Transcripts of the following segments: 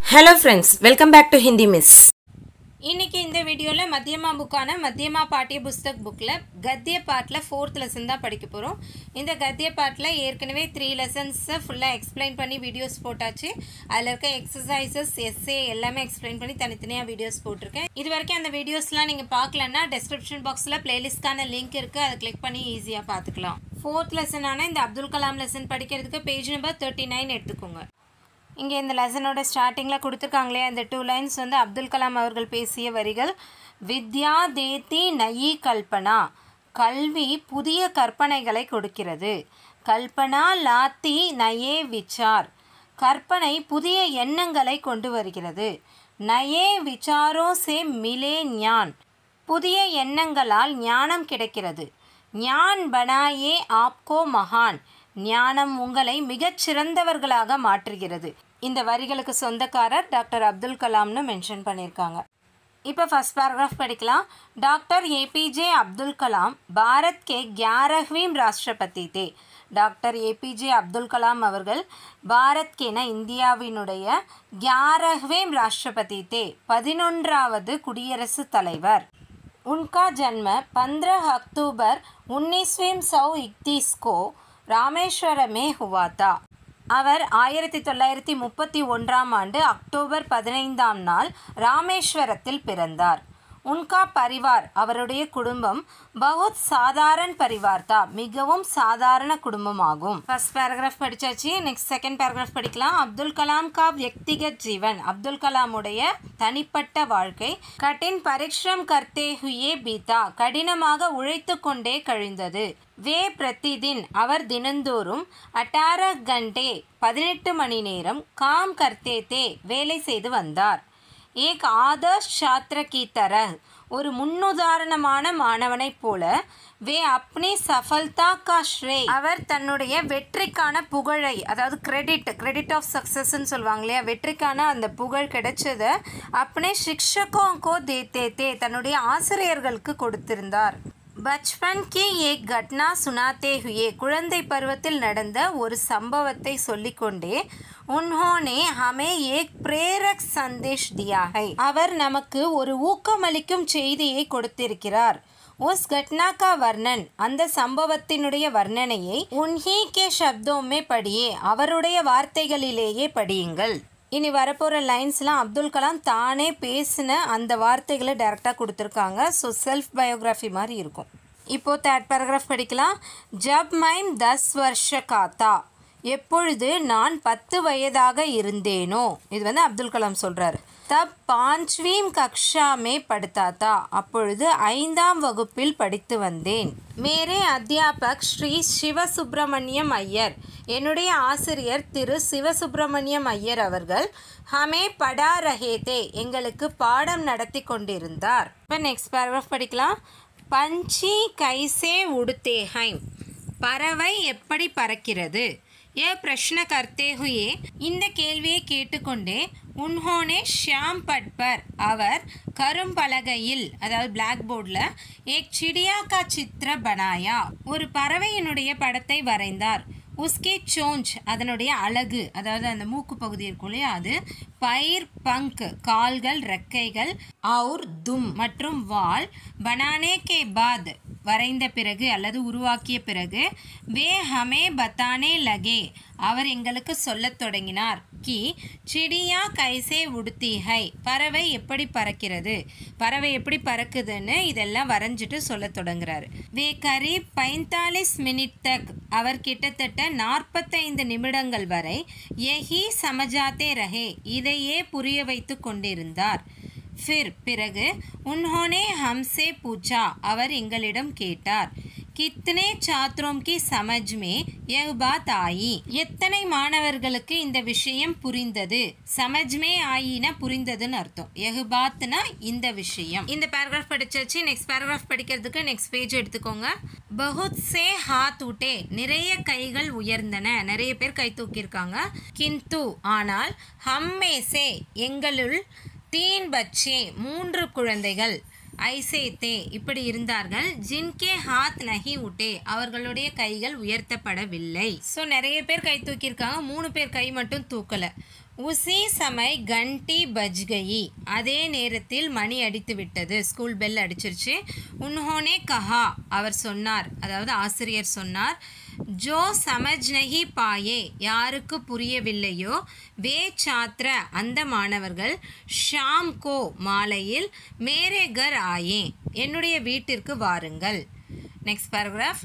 hello friends welcome back to Hindi miss இன்னைக்கு இந்த வீடியோவில் மத்தியமா புக்கான மத்தியமா பாட்டிய புஸ்தக் புக்கில் கத்திய பாட்டில் ஃபோர்த் லெசன் தான் படிக்க போகிறோம் இந்த கத்திய பாட்டில் ஏற்கனவே த்ரீ லெசன்ஸை ஃபுல்லாக எக்ஸ்பிளைன் பண்ணி வீடியோஸ் போட்டாச்சு அதில் இருக்க எக்ஸசைசஸ் எஸ்ஏ எல்லாமே எக்ஸ்பிளைன் பண்ணி தனித்தனியாக வீடியோஸ் போட்டிருக்கேன் இது வரைக்கும் அந்த வீடியோஸ்லாம் நீங்கள் பார்க்கலன்னா டெஸ்கிரிப்ஷன் பாக்ஸில் பிளேலிஸ்ட்கான லிங்க் இருக்குது அதை கிளிக் பண்ணி ஈஸியாக பார்த்துக்கலாம் ஃபோர்த் லெசனான இந்த அப்துல் கலாம் லெசன் படிக்கிறதுக்கு பேஜ் நம்பர் தேர்ட்டி நைன் எடுத்துக்கோங்க இங்கே இந்த லெசனோட ஸ்டார்டிங்கில் கொடுத்துருக்காங்களே அந்த டூ லைன்ஸ் வந்து அப்துல் கலாம் அவர்கள் பேசிய வரிகள் வித்யா தேதி நயி கல்பனா கல்வி புதிய கற்பனைகளை கொடுக்கிறது கல்பனா லாத்தி நயே விச்சார் கற்பனை புதிய எண்ணங்களை கொண்டு வருகிறது நயே விச்சாரோ சே மிலே ஞான் புதிய எண்ணங்களால் ஞானம் கிடைக்கிறது ஞான் பனாயே ஆப்கோ மகான் ஞானம் உங்களை மிகச் சிறந்தவர்களாக மாற்றுகிறது இந்த வரிகளுக்கு சொந்தக்காரர் டாக்டர் அப்துல் கலாம்னு மென்ஷன் பண்ணியிருக்காங்க இப்போ ஃபர்ஸ்ட் பேராகிராஃப் படிக்கலாம் டாக்டர் ஏபிஜே அப்துல் கலாம் பாரத் கே கியாரஹ்வீம் ராஷ்டிரபதி தே டாக்டர் ஏபிஜே அப்துல் கலாம் அவர்கள் பாரத் கேன இந்தியாவினுடைய கியாரஹ்வேம் ராஷ்டிரபதி தே பதினொன்றாவது குடியரசுத் தலைவர் उनका जन्म 15 अक्टूबर 1931 को ராமேஸ்வரம் में हुआ था அவர் ஆயிரத்தி தொள்ளாயிரத்தி முப்பத்தி ஒன்றாம் ஆண்டு அக்டோபர் பதினைந்தாம் நாள் ராமேஸ்வரத்தில் பிறந்தார் உன்கா பரிவார் அவருடைய குடும்பம் பகுத் சாதாரண பரிவார் தான் மிகவும் சாதாரண குடும்பமாகும் ஃபர்ஸ்ட் பேராகிராஃப் படிச்சாச்சு நெக்ஸ்ட் செகண்ட் பேராகிராஃப் படிக்கலாம் அப்துல் கலாம் கா வியக்திகத் ஜீவன் அப்துல் கலாமுடைய தனிப்பட்ட வாழ்க்கை கட்டின் பரிஷ்ரம் கர்த்தே ஹுயே பீதா கடினமாக உழைத்து கொண்டே கழிந்தது வே பிரதிதின் அவர் தினந்தோறும் அட்டார கண்டே பதினெட்டு மணி நேரம் காம் கர்த்தே தே வேலை செய்து வந்தார் ஏக் ஆதர்ஷ் சாத்திர கி தரஹ் ஒரு முன்னுதாரணமான மாணவனைப் போல வே அப்னி சஃபல்தா கா ஸ்ரே அவர் தன்னுடைய வெற்றிக்கான புகழை அதாவது கிரெடிட் கிரெடிட் ஆஃப் சக்ஸஸ்ன்னு சொல்லுவாங்க இல்லையா வெற்றிக்கான அந்த புகழ் கிடைச்சத அப்னே சிக்ஷகோம் கோ தேத்தே தே தன்னுடைய ஆசிரியர்களுக்கு கொடுத்திருந்தார் பச்பன் கி ஏக் கட்னா சுனாத்தே ஹுயே குழந்தை பருவத்தில் நடந்த ஒரு சம்பவத்தை சொல்லிக்கொண்டே உன்ஹோனே ஹமே ஏக் பிரேரக் சந்தேஷ் தியாகை அவர் நமக்கு ஒரு ஊக்கமளிக்கும் செய்தியை கொடுத்திருக்கிறார் உஸ் கட்னா கா வர்ணன் அந்த சம்பவத்தினுடைய வர்ணனையை உன்ஹி கே சப்தோமே படியே அவருடைய வார்த்தைகளிலேயே படியுங்கள் இனி வரப்போகிற லைன்ஸ்லாம் அப்துல் கலாம் தானே பேசின அந்த வார்த்தைகளை டைரெக்டாக கொடுத்துருக்காங்க ஸோ செல்ஃப் பயோகிராஃபி மாதிரி இருக்கும் இப்போது தேர்ட் பேராகிராஃப் படிக்கலாம் ஜப் மைம் தஸ் வருஷ காத்தா எப்பொழுது நான் பத்து வயதாக இருந்தேனோ இது வந்து அப்துல் கலாம் சொல்கிறார் தப் பாஞ்ச்வீம் கக்ஷா மே படுத்தாத்தா அப்பொழுது ஐந்தாம் வகுப்பில் படித்து வந்தேன் மேரே அத்தியாபக் ஸ்ரீ சிவசுப்பிரமணியம் ஐயர் என்னுடைய ஆசிரியர் திரு சிவசுப்பிரமணியம் ஐயர் அவர்கள் ஹமே படா ரஹேதே எங்களுக்கு பாடம் நடத்தி கொண்டிருந்தார் இப்போ நெக்ஸ்ட் பேராகிராஃப் படிக்கலாம் பஞ்சி கைசே உடுத்தேஹைம் பறவை எப்படி பறக்கிறது ஏ பிரஷ்ன கர்த்தே ஹுயே இந்த கேள்வியை கேட்டுக்கொண்டே உன்ஹோனே ஷியாம் பட்பர் அவர் கரும்பலகையில் அதாவது பிளாக் போர்டில் ஏக் சிடியா கா சித்திர பனாயா ஒரு பறவையினுடைய படத்தை வரைந்தார் உஸ்கே சோஞ்ச் அதனுடைய அழகு அதாவது அந்த மூக்கு பகுதி இருக்கும் இல்லையா அது பயிர் பங்க் கால்கள் ரெக்கைகள் அவுர் தும் மற்றும் வால் பனானே கே பாத் வரைந்த பிறகு அல்லது உருவாக்கிய பிறகு வே ஹமே பத்தானே லகே அவர் எங்களுக்கு சொல்லத் தொடங்கினார் கி சிடியா கைசே உடுத்திஹை பறவை எப்படி பறக்கிறது பறவை எப்படி பறக்குதுன்னு இதெல்லாம் வரைஞ்சிட்டு சொல்லத் தொடங்குறாரு வே கரி பைந்தாலிஸ் மினிட் தக் அவர் கிட்டத்தட்ட நாற்பத்தைந்து நிமிடங்கள் வரை எஹி சமஜாத்தே ரஹே இதையே புரிய வைத்து கொண்டிருந்தார் ஃபிர் பிறகு உன்ஹோனே ஹம்சே பூச்சா அவர் எங்களிடம் கேட்டார் கித்தனே சாத்ரோம் கி சமஜ் மே யஹ் பாத் ஆயி எத்தனை மாணவர்களுக்கு இந்த விஷயம் புரிந்தது சமஜ் மே ஆயினா புரிந்ததுன்னு அர்த்தம் யஹ் பாத்னா இந்த விஷயம் இந்த பேராகிராஃப் படிச்சாச்சு நெக்ஸ்ட் பேராகிராஃப் படிக்கிறதுக்கு நெக்ஸ்ட் பேஜ் எடுத்துக்கோங்க பகுத் சே ஹாத் உட்டே நிறைய கைகள் உயர்ந்தன நிறைய பேர் கை தூக்கியிருக்காங்க கிந்து ஆனால் ஹம்மே சே எங்களுள் தீன் பச்சே மூன்று குழந்தைகள் ஐசேத்தே இப்படி இருந்தார்கள் ஜின்கே ஹாத் நஹி உட்டே அவர்களுடைய கைகள் உயர்த்தப்படவில்லை ஸோ நிறைய பேர் கை தூக்கியிருக்காங்க மூணு பேர் கை மட்டும் தூக்கலை உசி சமை கண்டி பஜ்கயி அதே நேரத்தில் மணி அடித்து விட்டது ஸ்கூல் பெல் அடிச்சிருச்சு உன்ஹோனே கஹா அவர் சொன்னார் அதாவது ஆசிரியர் சொன்னார் ஜோ சமஜ் நஹி பாயே யாருக்கு புரியவில்லையோ வே சாத்ர அந்த மாணவர்கள் ஷாம் கோ மாலையில் மேரே கர் ஆயே என்னுடைய வீட்டிற்கு வாருங்கள் நெக்ஸ்ட் பேராகிராஃப்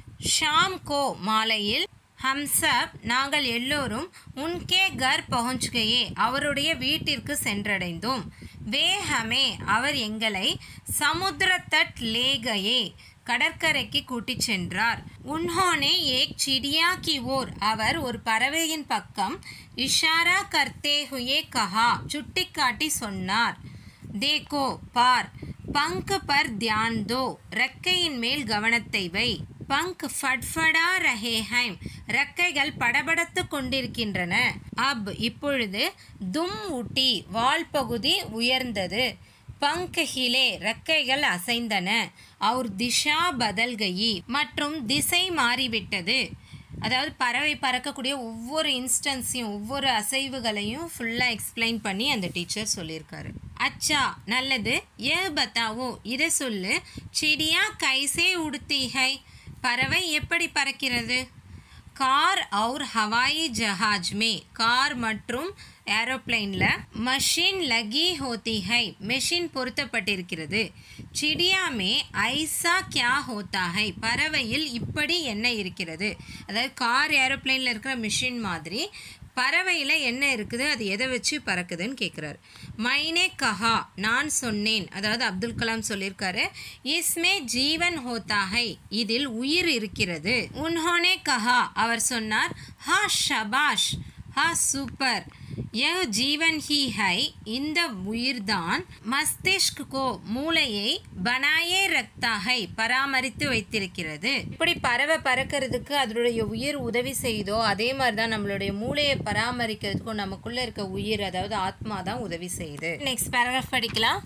ஷாம் கோ மாலையில் ஹம் சப் நாங்கள் எல்லோரும் உன்கே கர் பਹੁஞ்ச் கயே அவருடைய வீட்டிற்கு சென்றடைந்தோம் வே ஹமே அவர் எங்களை சமுத்திர தட் லே கயே கடற்கரைக்கு கூட்டிச் சென்றார் உன்ஹோனே ஏக் சிடியா கி ஓர் அவர் ஒரு பறவையின் பக்கம் இஷாரா கர்த்தே ஹுயே கஹா சுட்டிக்காட்டி சொன்னார் தேக்கோ பார் பங்க் பர் தியான் தோ ரெக்கையின் மேல் கவனத்தை வை பங்க் ஃபட்ஃபடா ரஹே ஹைம் ரெக்கைகள் படபடத்து கொண்டிருக்கின்றன அப் இப்பொழுது தும் ஊட்டி வால் பகுதி உயர்ந்தது பங்க் ஹிலே ரெக்கைகள் அசைந்தன அவர் திஷா பதல்கயி மற்றும் திசை மாறிவிட்டது அதாவது பறவை பறக்கக்கூடிய ஒவ்வொரு இன்ஸ்டன்ஸையும் ஒவ்வொரு அசைவுகளையும் ஃபுல்லாக எக்ஸ்பிளைன் பண்ணி அந்த டீச்சர் சொல்லியிருக்காரு அச்சா நல்லது ஏ பத்தாவோ இதை சொல்லு சிடியா கைசே உடுத்தி ஹை பறவை எப்படி பறக்கிறது கார் और ஹவாயி ஜஹாஜ் மே கார் மற்றும் ஏரோப்ளைனில் மஷின் லகி ஹோத்தி ஹை மெஷின் பொருத்தப்பட்டிருக்கிறது சிடியா மே ஐசா கியா ஹோத்தா ஹை பறவையில் இப்படி என்ன இருக்கிறது அதாவது கார் ஏரோப்ளைனில் இருக்கிற மிஷின் மாதிரி பறவையில் என்ன இருக்குது அது எதை வச்சு பறக்குதுன்னு கேட்குறாரு மைனே கஹா நான் சொன்னேன் அதாவது அப்துல் கலாம் சொல்லியிருக்காரு இஸ்மே ஜீவன் ஹோத்தா ஹை இதில் உயிர் இருக்கிறது உன்ஹோனே கஹா அவர் சொன்னார் ஹா ஷபாஷ் ஹா சூப்பர் யஹ் ஜீவன் ஹி ஹை இந்த உயிர்தான் மஸ்திஷ்க் கோ மூளையை பனாயே ரக்தா ஹை பராமரித்து வைத்திருக்கிறது இப்படி பறவை பறக்கிறதுக்கு அதனுடைய உயிர் உதவி செய்தோ அதே மாதிரி தான் நம்மளுடைய மூளையை பராமரிக்கிறதுக்கும் நமக்குள்ள இருக்க உயிர் அதாவது ஆத்மா தான் உதவி செய்யுது நெக்ஸ்ட் பேராகிராஃப் படிக்கலாம்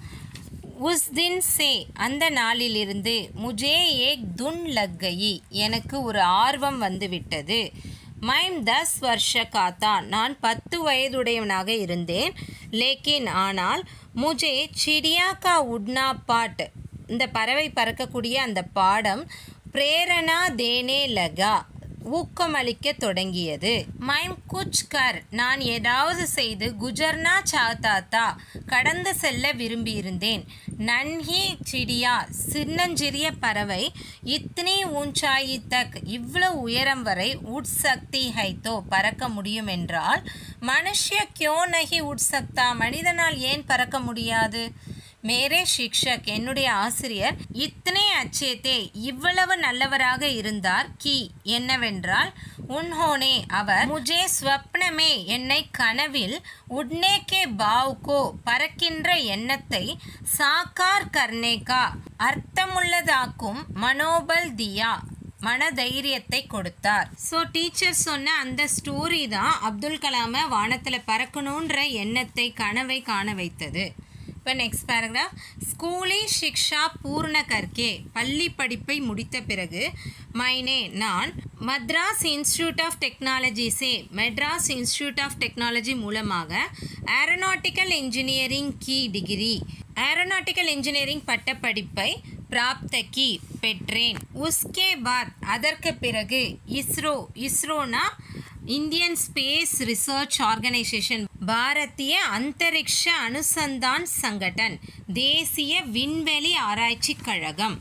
உஸ் தின் சே அந்த நாளிலிருந்து முஜே ஏக் துன் லக்கயி எனக்கு ஒரு ஆர்வம் வந்துவிட்டது மைம் தஸ் வருஷ காத்தா நான் பத்து வயதுடையவனாக இருந்தேன் லேக்கின் ஆனால் முஜே சிடியா கா உட்னா பாட் இந்த பறவை பறக்கக்கூடிய அந்த பாடம் பிரேரணா தேனே லகா ஊக்கமளிக்க தொடங்கியது மைம் குச் கர் நான் ஏதாவது செய்து குஜர்னா சாத்தாத்தா கடந்து செல்ல விரும்பியிருந்தேன் நன்ஹி சிடியா சின்னஞ்சிறிய பறவை இத்னி ஊஞ்சாயி தக் இவ்வளவு உயரம் வரை உட்சக்தி ஹைத்தோ பறக்க முடியும் என்றால் மனுஷ்ய கியோ நகி உட்சக்தா மனிதனால் ஏன் பறக்க முடியாது மேரே சிக்ஷக் என்னுடைய ஆசிரியர் இத்தனை அச்சேத்தே இவ்வளவு நல்லவராக இருந்தார் கி என்னவென்றால் உன்ஹோனே அவர் முஜே ஸ்வப்னமே என்னை கனவில் உட்னே கே பாவுக்கோ பறக்கின்ற எண்ணத்தை சாக்கார் கர்னேகா அர்த்தமுள்ளதாக்கும் மனோபல் தியா மனதைரியத்தை கொடுத்தார் ஸோ டீச்சர் சொன்ன அந்த ஸ்டோரி தான் அப்துல் கலாமை வானத்தில் பறக்கணுன்ற எண்ணத்தை கனவை காண வைத்தது இப்போ நெக்ஸ்ட் பேராகிராஃப் ஸ்கூலி சிக்ஷா பூர்ண கர்க்கே பள்ளி படிப்பை முடித்த பிறகு மைனே நான் மத்ராஸ் இன்ஸ்டியூட் ஆஃப் டெக்னாலஜிஸே மெட்ராஸ் இன்ஸ்டியூட் ஆஃப் டெக்னாலஜி மூலமாக ஏரோநாட்டிக்கல் இன்ஜினியரிங் கி டிகிரி ஏரோநாட்டிக்கல் இன்ஜினியரிங் பட்டப்படிப்பை பிராப்தகி பெற்றேன் உஸ்கே பாத் அதற்கு பிறகு இஸ்ரோ இஸ்ரோனா இந்தியன் ஸ்பேஸ் ரிசர்ச் ஆர்கனைசேஷன் பாரதிய அந்தரிக்ஷ அனுசந்தான் சங்கடன் தேசிய விண்வெளி ஆராய்ச்சி கழகம்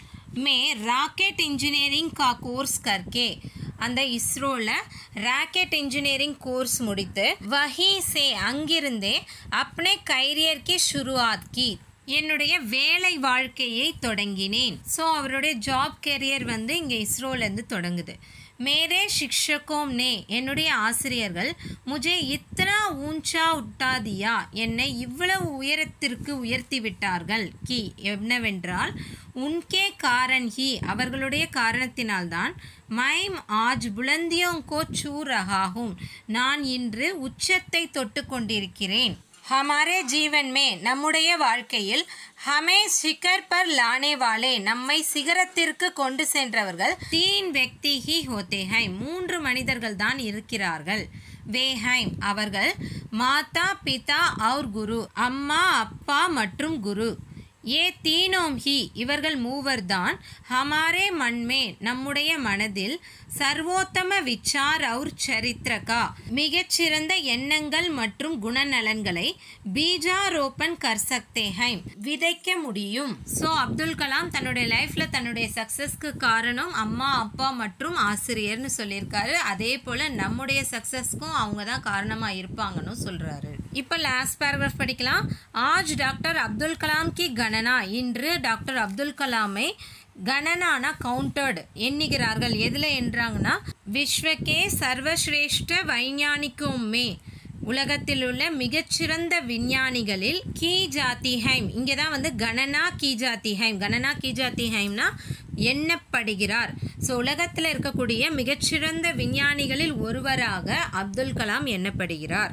மே ராக்கெட் இன்ஜினியரிங் கா கோர்ஸ் கர்க்கே அந்த இஸ்ரோவில் ராக்கெட் இன்ஜினியரிங் கோர்ஸ் முடித்து வஹி சே அங்கிருந்தே அப்னே கைரியர் கி ஷுருஆத் கி என்னுடைய வேலை வாழ்க்கையை தொடங்கினேன் ஸோ அவருடைய ஜாப் கெரியர் வந்து இங்கே இஸ்ரோலேருந்து தொடங்குது மேரே சிக்ஷகோம் நே என்னுடைய ஆசிரியர்கள் முஜே இத்தனா ஊஞ்சா உட்டாதியா என்னை இவ்வளவு உயரத்திற்கு உயர்த்தி விட்டார்கள் கி என்னவென்றால் உன்கே காரன் ஹி அவர்களுடைய காரணத்தினால்தான் மைம் ஆஜ் புலந்தியோங்கோ சூ ரகாகும் நான் இன்று உச்சத்தை தொட்டு கொண்டிருக்கிறேன் ஹமாரே ஜீவன் மே நம்முடைய வாழ்க்கையில் ஹமே சிகர் பர் லானே வாலே நம்மை சிகரத்திற்கு கொண்டு சென்றவர்கள் தீன் வெக்தி ஹி ஹோத்தே ஹை மூன்று மனிதர்கள் தான் இருக்கிறார்கள் வேஹைம் அவர்கள் மாதா பிதா அவுர் குரு அம்மா அப்பா மற்றும் குரு ஏ தீனோம் ஹி இவர்கள் மூவர்தான் ஹமாரே மண்மே நம்முடைய மனதில் சர்வோத்தம விச்சார் அவுர் சரித்திரகா மிகச்சிறந்த எண்ணங்கள் மற்றும் குணநலன்களை பீஜாரோப்பன் கர் சக்தே ஹைம் விதைக்க முடியும் ஸோ அப்துல் கலாம் தன்னுடைய லைஃப்ல தன்னுடைய சக்சஸ்க்கு காரணம் அம்மா அப்பா மற்றும் ஆசிரியர்னு சொல்லியிருக்காரு அதே போல நம்முடைய சக்சஸ்க்கும் அவங்க தான் காரணமா இருப்பாங்கன்னு சொல்றாரு இப்போ லாஸ்ட் பேராகிராஃப் படிக்கலாம் ஆஜ் டாக்டர் அப்துல் கலாம் கி கணனா இன்று டாக்டர் அப்துல் கலாமை கணனானா கவுண்டர்டு எண்ணுகிறார்கள் எதில் என்றாங்கன்னா விஸ்வக்கே சர்வஸ்ரேஷ்ட வைஞானிக்குமே உலகத்தில் உள்ள மிகச்சிறந்த விஞ்ஞானிகளில் கீ ஜாத்திஹைம் இங்கே தான் வந்து கணனா கீ ஜாத்திஹைம் கணனா கீ ஜாத்திஹைம்னா எண்ணப்படுகிறார் ஸோ உலகத்தில் இருக்கக்கூடிய மிகச்சிறந்த விஞ்ஞானிகளில் ஒருவராக அப்துல் கலாம் எண்ணப்படுகிறார்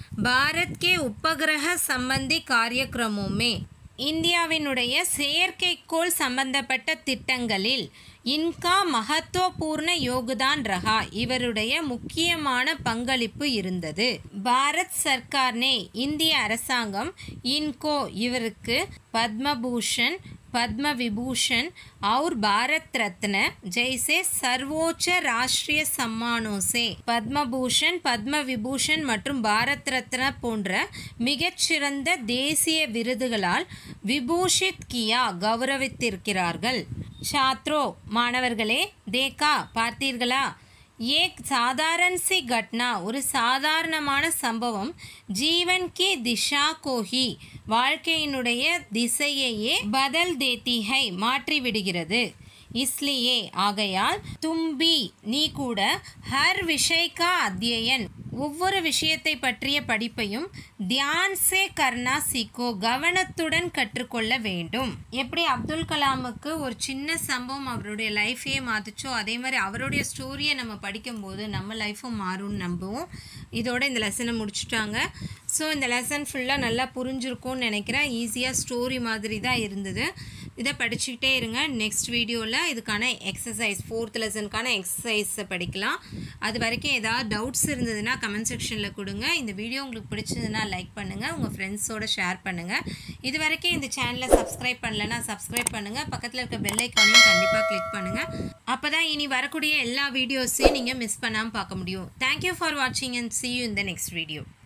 பாரத் கே உபகிரக சம்பந்தி காரியக்கிரமுமே இந்தியாவினுடைய செயற்கைக்கோள் சம்பந்தப்பட்ட திட்டங்களில் இன்கா மகத்துவபூர்ண யோகுதான் ரஹா இவருடைய முக்கியமான பங்களிப்பு இருந்தது பாரத் சர்க்கார்னே இந்திய அரசாங்கம் இன்கோ இவருக்கு பத்மபூஷன் पद्म विभूषण और भारत रत्न जैसे सर्वोच्च राष्ट्रीय सम्मानों से பத்மபூஷன் பத்ம விபூஷன் மற்றும் பாரத் ரத்னா போன்ற மிகச்சிறந்த தேசிய விருதுகளால் விபூஷித் கியா கௌரவித்திருக்கிறார்கள் சாத்ரோ மாணவர்களே தேக்கா பார்த்தீர்களா ஏக் சாதாரண சி கட்னா ஒரு சாதாரணமான சம்பவம் ஜீவன் கி திஷா கோஹி வாழ்க்கையினுடைய திசையையே பதல் தேத்திஹை மாற்றி விடுகிறது இஸ்லியே ஆகையால் தும்பி நீ கூட ஹர் விஷய்கா அத்தியன் ஒவ்வொரு விஷயத்தை பற்றிய படிப்பையும் தியான் சே கர்னா சீக்கோ கவனத்துடன் கற்றுக்கொள்ள வேண்டும் எப்படி அப்துல் கலாமுக்கு ஒரு சின்ன சம்பவம் அவருடைய லைஃபையே மாத்துச்சோ அதே மாதிரி அவருடைய ஸ்டோரியை நம்ம படிக்கும்போது நம்ம லைஃப்பும் மாறும்னு நம்புவோம் இதோட இந்த லெசனை முடிச்சுட்டாங்க ஸோ இந்த லெசன் ஃபுல்லாக நல்லா புரிஞ்சிருக்கும்னு நினைக்கிறேன் ஈஸியாக ஸ்டோரி மாதிரி தான் இருந்தது இதை படிச்சுக்கிட்டே இருங்க நெக்ஸ்ட் வீடியோவில் இதுக்கான எக்ஸசைஸ் ஃபோர்த் லெசனுக்கான எக்ஸசைஸை படிக்கலாம் அது வரைக்கும் ஏதாவது டவுட்ஸ் இருந்ததுன்னா கமெண்ட் செக்ஷனில் கொடுங்க இந்த வீடியோ உங்களுக்கு பிடிச்சதுன்னா லைக் பண்ணுங்கள் உங்கள் ஃப்ரெண்ட்ஸோட ஷேர் பண்ணுங்கள் இது வரைக்கும் இந்த சேனலை சப்ஸ்கிரைப் பண்ணலன்னா சப்ஸ்கிரைப் பண்ணுங்கள் பக்கத்தில் இருக்க பெல் ஐக்கானையும் கண்டிப்பாக கிளிக் பண்ணுங்கள் அப்போ தான் இனி வரக்கூடிய எல்லா வீடியோஸையும் நீங்கள் மிஸ் பண்ணாமல் பார்க்க முடியும் தேங்க்யூ ஃபார் வாட்சிங் and see you in the next video